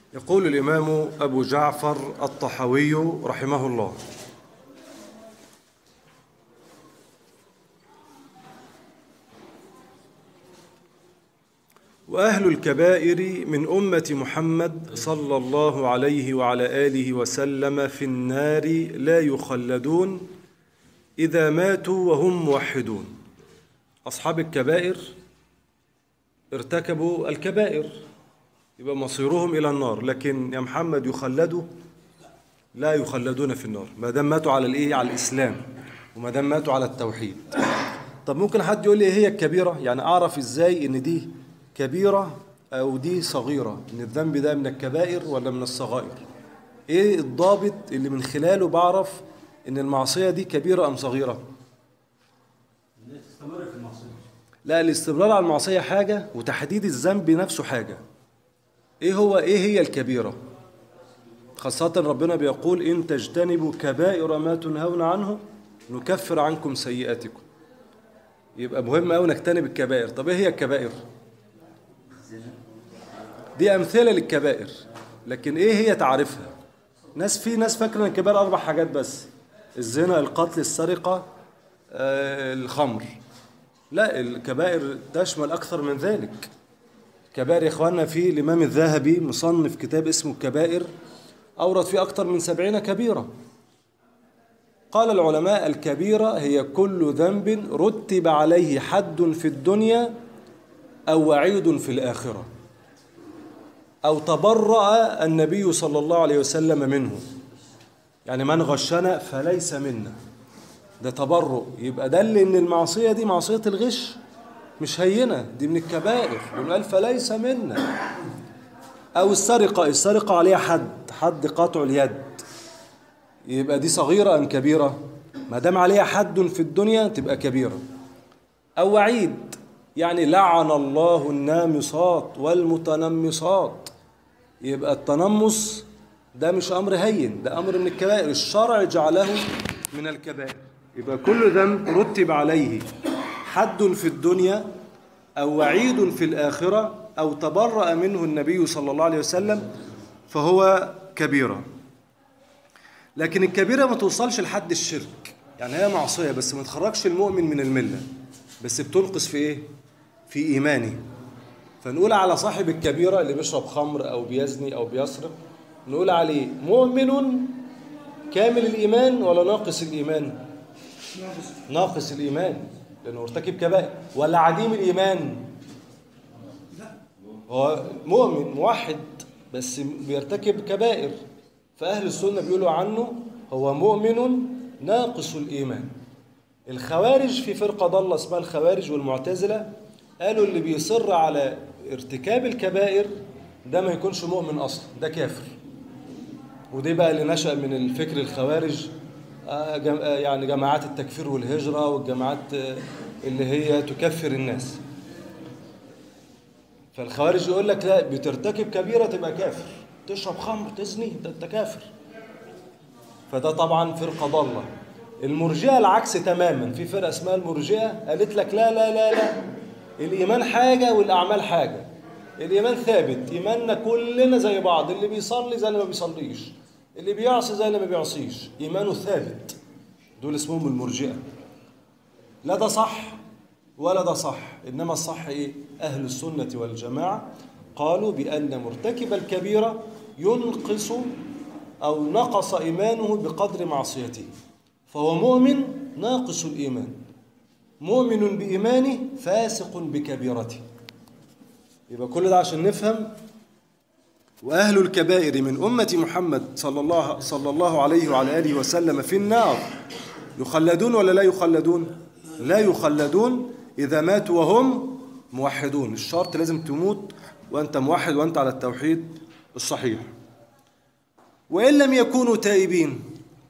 يقول الإمام أبو جعفر الطحاوي رحمه الله وأهل الكبائر من أمة محمد صلى الله عليه وعلى آله وسلم في النار لا يخلدون إذا ماتوا وهم موحدون أصحاب الكبائر ارتكبوا الكبائر يبقى مصيرهم إلى النار لكن يا محمد يخلدوا لا يخلدون في النار ما دام ماتوا على الإيه على الإسلام وما دام ماتوا على التوحيد طب ممكن حد يقول لي إيه هي الكبيرة يعني أعرف إزاي إن دي كبيرة أو دي صغيرة إن الذنب ده من الكبائر ولا من الصغائر إيه الضابط اللي من خلاله بعرف إن المعصية دي كبيرة أم صغيرة تستمر في المعصية لا الاستمرار على المعصية حاجة وتحديد الذنب نفسه حاجة ايه هو ايه هي الكبيرة خاصة ربنا بيقول ان تجتنبوا كبائر ما تنهون عنه نكفر عنكم سيئاتكم يبقى مهم قوي نجتنب الكبائر طب ايه هي الكبائر دي امثله للكبائر لكن ايه هي تعريفها ناس في ناس فاكره ان الكبائر اربع حاجات بس الزنا القتل السرقه آه، الخمر لا الكبائر تشمل اكثر من ذلك كبائر يا اخواننا في الامام الذهبي مصنف كتاب اسمه الكبائر اورد فيه اكثر من سبعين كبيره قال العلماء الكبيره هي كل ذنب رتب عليه حد في الدنيا او وعيد في الاخره او تبرأ النبي صلى الله عليه وسلم منه يعني من غشنا فليس منا ده تبرؤ يبقى دل ان المعصيه دي معصيه الغش مش هينه دي من الكبائر قال فليس منا او السرقه السرقه عليها حد حد قطع اليد يبقى دي صغيره ام كبيره ما دام عليها حد في الدنيا تبقى كبيره او وعيد يعني لعن الله النامصات والمتنمصات يبقى التنمص ده مش امر هين ده امر من الكبائر الشرع جعله من الكبائر يبقى كل ذنب رتب عليه حد في الدنيا او وعيد في الاخره او تبرأ منه النبي صلى الله عليه وسلم فهو كبيره لكن الكبيره ما توصلش لحد الشرك يعني هي معصيه بس ما تخرجش المؤمن من المله بس بتنقص في ايه في ايمانه فنقول على صاحب الكبيره اللي بيشرب خمر او بيزني او بيسرق نقول عليه مؤمن كامل الايمان ولا ناقص الايمان ناقص الايمان لانه مرتكب كبائر ولا عديم الايمان هو مؤمن موحد بس بيرتكب كبائر فاهل السنه بيقولوا عنه هو مؤمن ناقص الايمان الخوارج في فرقه ضاله اسمها الخوارج والمعتزله قالوا اللي بيصر على ارتكاب الكبائر ده ما يكونش مؤمن اصلا ده كافر ودي بقى اللي نشأ من الفكر الخوارج آه، جم- آه، يعني جماعات التكفير والهجرة والجماعات آه، اللي هي تكفر الناس فالخوارج يقول لك لا بترتكب كبيرة تبقى كافر تشرب خمر تزني ده انت كافر فده طبعا فرقة ضالة المرجئة العكس تماما في فرقة اسمها المرجئة قالت لك لا لا لا لا الإيمان حاجة والأعمال حاجة الإيمان ثابت إيماننا كلنا زي بعض اللي بيصلي زي اللي ما بيصليش اللي بيعصي زي اللي ما بيعصيش إيمانه ثابت دول اسمهم المرجئة لا ده صح ولا ده صح إنما الصح إيه أهل السنة والجماعة قالوا بأن مرتكب الكبيرة ينقص أو نقص إيمانه بقدر معصيته فهو مؤمن ناقص الإيمان مؤمن بإيمانه فاسق بكبيرته يبقى كل ده عشان نفهم وأهل الكبائر من أمة محمد صلى الله صلى الله عليه وعلى آله وسلم في النار يخلدون ولا لا يخلدون؟ لا يخلدون إذا ماتوا وهم موحدون الشرط لازم تموت وأنت موحد وأنت على التوحيد الصحيح وإن لم يكونوا تائبين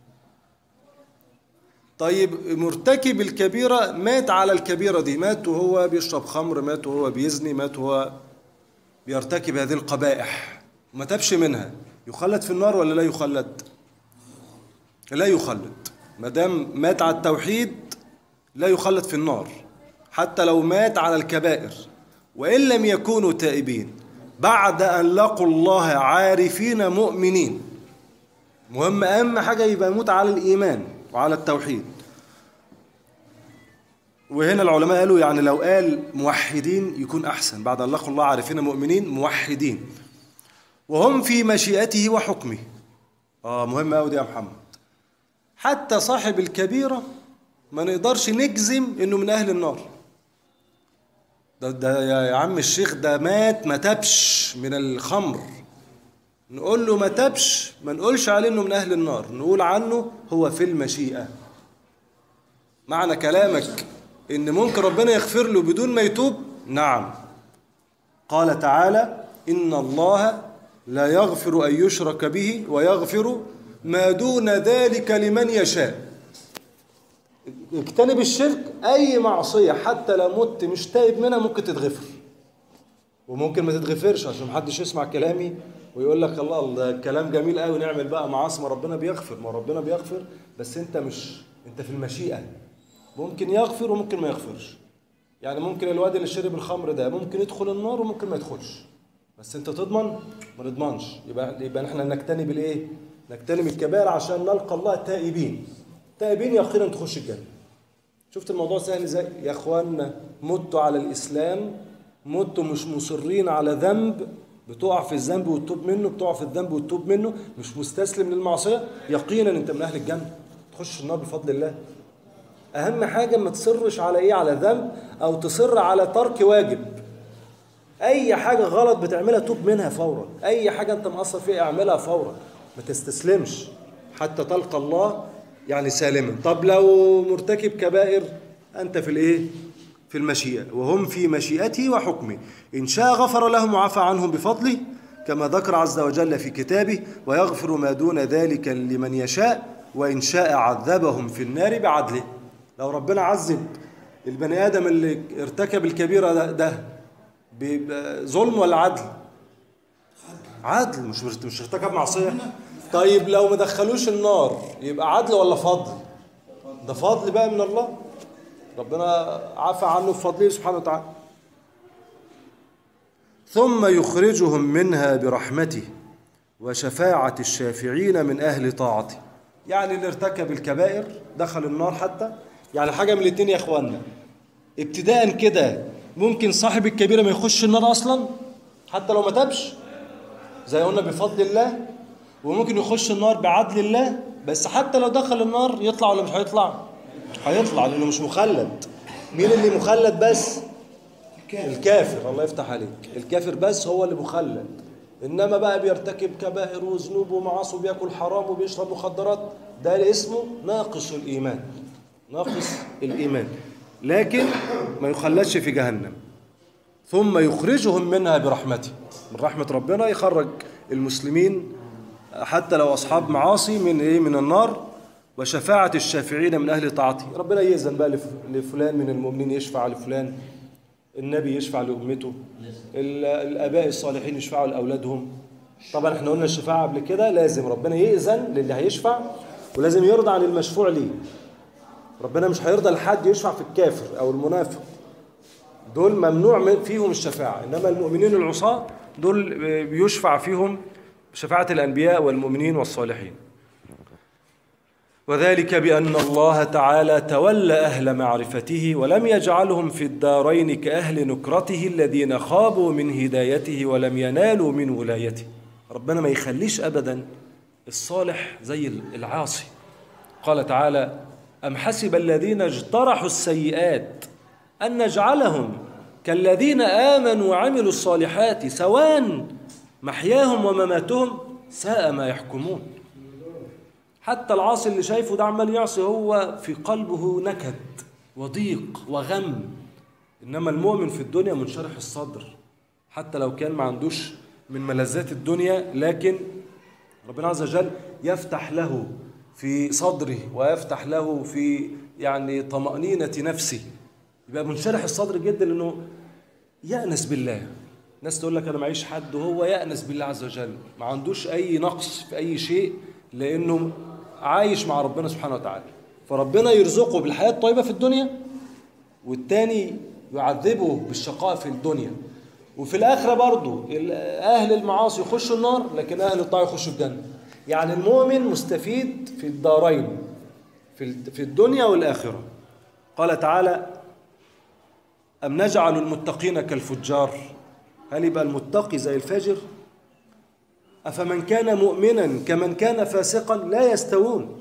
طيب مرتكب الكبيرة مات على الكبيرة دي مات وهو بيشرب خمر مات وهو بيزني مات وهو بيرتكب هذه القبائح ما تبش منها يخلد في النار ولا لا يخلد لا يخلد ما دام مات على التوحيد لا يخلد في النار حتى لو مات على الكبائر وإن لم يكونوا تائبين بعد أن لقوا الله عارفين مؤمنين مهم أهم حاجة يبقى يموت على الإيمان وعلى التوحيد وهنا العلماء قالوا يعني لو قال موحدين يكون أحسن بعد أن لقوا الله عارفين مؤمنين موحدين وهم في مشيئته وحكمه آه مهم أوي دي يا محمد حتى صاحب الكبيرة ما نقدرش نجزم إنه من أهل النار ده, ده يا عم الشيخ ده مات ما تبش من الخمر نقول له ما تبش ما نقولش عليه انه من اهل النار نقول عنه هو في المشيئه معنى كلامك ان ممكن ربنا يغفر له بدون ما يتوب نعم قال تعالى ان الله لا يغفر ان يشرك به ويغفر ما دون ذلك لمن يشاء اجتنب الشرك اي معصيه حتى لو مت مش تائب منها ممكن تتغفر وممكن ما تتغفرش عشان محدش يسمع كلامي ويقول لك الله الله الكلام جميل قوي نعمل بقى معاصي ما ربنا بيغفر ما ربنا بيغفر بس انت مش انت في المشيئه ممكن يغفر وممكن ما يغفرش يعني ممكن الواد اللي شرب الخمر ده ممكن يدخل النار وممكن ما يدخلش بس انت تضمن ما نضمنش يبقى يبقى احنا نجتنب الايه نجتنب الكبائر عشان نلقى الله تائبين تائبين يقينا تخش الجنه شفت الموضوع سهل ازاي يا اخوانا متوا على الاسلام متوا مش مصرين على ذنب بتقع في الذنب وتتوب منه بتقع في الذنب وتتوب منه مش مستسلم للمعصيه يقينا انت من اهل الجنه تخش النار بفضل الله اهم حاجه ما تصرش على ايه على ذنب او تصر على ترك واجب اي حاجه غلط بتعملها توب منها فورا اي حاجه انت مقصر فيها اعملها فورا ما تستسلمش حتى تلقى الله يعني سالما طب لو مرتكب كبائر انت في الايه في المشيئه وهم في مشيئته وحكمه ان شاء غفر لهم وعفى عنهم بفضله كما ذكر عز وجل في كتابه ويغفر ما دون ذلك لمن يشاء وان شاء عذبهم في النار بعدله لو ربنا عذب البني ادم اللي ارتكب الكبيره ده, ده بظلم ولا عدل عدل مش مش ارتكب معصيه طيب لو ما دخلوش النار يبقى عدل ولا فضل ده فضل بقى من الله ربنا عفى عنه بفضله سبحانه وتعالى ثم يخرجهم منها برحمته وشفاعة الشافعين من أهل طاعته يعني اللي ارتكب الكبائر دخل النار حتى يعني حاجة من الاتنين يا اخوانا ابتداء كده ممكن صاحب الكبيرة ما يخش النار أصلا حتى لو ما تابش زي قلنا بفضل الله وممكن يخش النار بعدل الله بس حتى لو دخل النار يطلع ولا مش هيطلع هيطلع لانه مش مخلد مين اللي مخلد بس الكافر الله يفتح عليك الكافر بس هو اللي مخلد انما بقى بيرتكب كبائر وذنوب ومعاصي وبياكل حرام وبيشرب مخدرات ده اسمه ناقص الايمان ناقص الايمان لكن ما يخلدش في جهنم ثم يخرجهم منها برحمته من رحمه ربنا يخرج المسلمين حتى لو اصحاب معاصي من ايه من النار وشفاعة الشافعين من أهل طاعته ربنا يأذن بقى لفلان من المؤمنين يشفع لفلان النبي يشفع لأمته الآباء الصالحين يشفعوا لأولادهم طبعا احنا قلنا الشفاعة قبل كده لازم ربنا يأذن للي هيشفع ولازم يرضى عن المشفوع ليه ربنا مش هيرضى لحد يشفع في الكافر أو المنافق دول ممنوع فيهم الشفاعة إنما المؤمنين العصاة دول بيشفع فيهم شفاعة الأنبياء والمؤمنين والصالحين وذلك بأن الله تعالى تولى أهل معرفته ولم يجعلهم في الدارين كأهل نكرته الذين خابوا من هدايته ولم ينالوا من ولايته ربنا ما يخليش أبدا الصالح زي العاصي قال تعالى أم حسب الذين اجترحوا السيئات أن نجعلهم كالذين آمنوا وعملوا الصالحات سواء محياهم ومماتهم ساء ما يحكمون حتى العاصي اللي شايفه ده عمال يعصي هو في قلبه نكد وضيق وغم انما المؤمن في الدنيا منشرح الصدر حتى لو كان ما عندوش من ملذات الدنيا لكن ربنا عز وجل يفتح له في صدره ويفتح له في يعني طمأنينة نفسه يبقى منشرح الصدر جدا لانه يأنس بالله ناس تقول لك انا معيش حد وهو يأنس بالله عز وجل ما عندوش اي نقص في اي شيء لانه عايش مع ربنا سبحانه وتعالى فربنا يرزقه بالحياة الطيبة في الدنيا والتاني يعذبه بالشقاء في الدنيا وفي الآخرة برضو ال- أهل المعاصي يخشوا النار لكن أهل الطاعة يخشوا الجنة يعني المؤمن مستفيد في الدارين في ال- في الدنيا والآخرة قال تعالى أم نجعل المتقين كالفجار هل يبقى المتقي زي الفاجر أفمن كان مؤمنا كمن كان فاسقا لا يستوون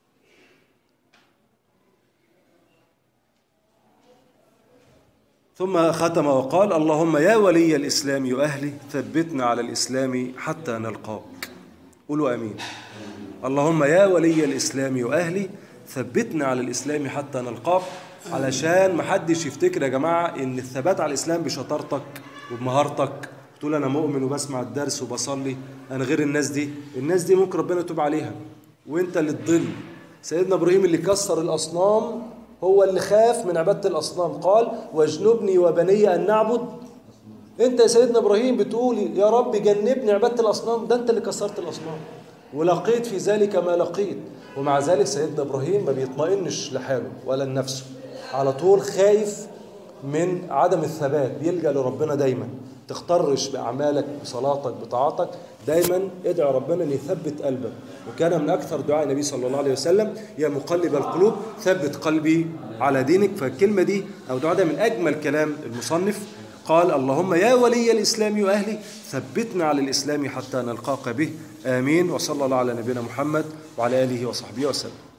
ثم ختم وقال اللهم يا ولي الإسلام وأهله ثبتنا على الإسلام حتى نلقاك قولوا أمين اللهم يا ولي الإسلام وأهله ثبتنا على الإسلام حتى نلقاك علشان محدش يفتكر يا جماعة إن الثبات على الإسلام بشطارتك وبمهارتك تقول أنا مؤمن وبسمع الدرس وبصلي أنا غير الناس دي الناس دي ممكن ربنا يتوب عليها وأنت اللي تضل سيدنا إبراهيم اللي كسر الأصنام هو اللي خاف من عبادة الأصنام قال واجنبني وبني أن نعبد انت يا سيدنا ابراهيم بتقول يا رب جنبني عباده الاصنام ده انت اللي كسرت الاصنام ولقيت في ذلك ما لقيت ومع ذلك سيدنا ابراهيم ما بيطمئنش لحاله ولا لنفسه على طول خايف من عدم الثبات بيلجا لربنا دايما تخترش باعمالك بصلاتك بطاعتك دايما ادعي ربنا ان يثبت قلبك وكان من اكثر دعاء النبي صلى الله عليه وسلم يا مقلب القلوب ثبت قلبي على دينك فالكلمه دي او دعاء ده من اجمل كلام المصنف قال اللهم يا ولي الإسلام وأهله ثبتنا على الإسلام حتى نلقاك به آمين وصلى الله على نبينا محمد وعلى آله وصحبه وسلم